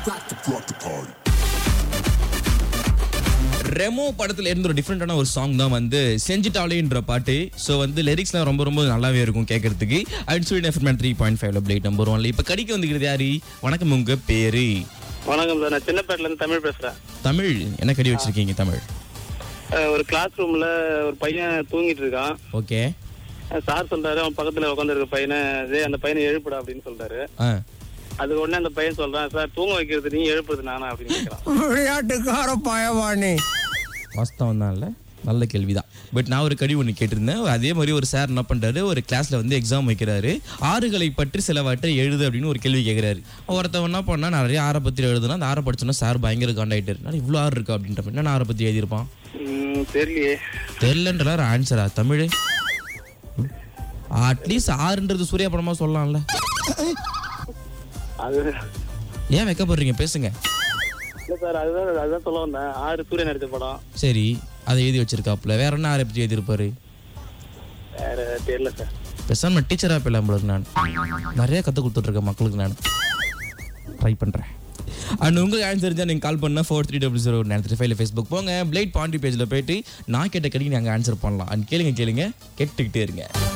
ரெமோ படத்துல இருந்து ஒரு டிஃப்ரெண்டான ஒரு சாங் தான் வந்து செஞ்சுட்டாலேன்ற பாட்டு ஸோ வந்து லிரிக்ஸ்லாம் ரொம்ப ரொம்ப நல்லாவே இருக்கும் கேட்கறதுக்கு and sweet FM three point ஃபைவ்ல பிளேட் நம்பர் ஒன்ல இப்போ கடிக்க வந்துக்கிறது யாரு வணக்கம் உங்க பேரு வணக்கம் சார் நான் சின்னப்பேட்டில இருந்து தமிழ் பேசுறேன் தமிழ் என்ன கடி வச்சிருக்கீங்க தமிழ் அஹ் ஒரு கிளாஸ் ரூம்ல ஒரு பையன் தூங்கிட்டு இருக்கான் ஓகே அஹ் சார் சொல்றாரு அவன் பக்கத்துல உட்காந்துருக்க பையனை டேய் அந்த பையனை எழுப்புடா அப்படின்னு சொல்றாரு ஆ அது உடனே அந்த பையன் சொல்றான் சார் தூங்க வைக்கிறது நீ எழுப்புறது நானா அப்படின்னு கேட்கறான் விளையாட்டுக்கார பயவானி வாஸ்தவம் தான் இல்லை நல்ல கேள்விதான் பட் நான் ஒரு கடி ஒன்று கேட்டிருந்தேன் அதே மாதிரி ஒரு சார் என்ன பண்றாரு ஒரு கிளாஸ்ல வந்து எக்ஸாம் வைக்கிறாரு ஆறுகளை பற்றி சிலவற்றை எழுது அப்படின்னு ஒரு கேள்வி கேட்குறாரு ஒருத்தவன் என்ன பண்ணா நிறைய ஆறை பற்றி எழுதுனா அந்த ஆறை படிச்சோன்னா சார் பயங்கர காண்டாயிட்டாரு நான் இவ்வளோ ஆறு இருக்கா அப்படின்ற மாதிரி நான் ஆறை பற்றி எழுதியிருப்பான் ம், தெரியலையே தெரிலன்ற ஆன்சரா தமிழ் அட்லீஸ்ட் ஆறுன்றது சூர்யா படமா சொல்லலாம்ல அது ஏன் வைக்கப்படுறீங்க பேசுங்க இல்ல சார் அதுதான் அதுதான் சொல்ல வந்தேன் ஆறு சூரிய நடிச்ச படம் சரி அதை எழுதி வச்சிருக்காப்புல வேற என்ன ஆரை பற்றி எழுதியிருப்பாரு வேற தெரியல சார் பேசாம டீச்சராக போயிடலாம் உங்களுக்கு நான் நிறைய கற்றுக் கொடுத்துட்ருக்கேன் மக்களுக்கு நான் ட்ரை பண்ணுறேன் அண்ட் உங்களுக்கு ஆன்சர் தெரிஞ்சால் நீங்கள் கால் பண்ணால் four three double zero nine three ஃபைவ்ல ஃபேஸ்புக் போங்க பிளேட் பாண்டி பேஜில் போயிட்டு நான் கேட்ட கடிக்கு நாங்கள் ஆன்சர் பண்ணலாம் அண்ட் கேளுங்க கேளுங்க கேட்டுக்கிட்டே இருங்க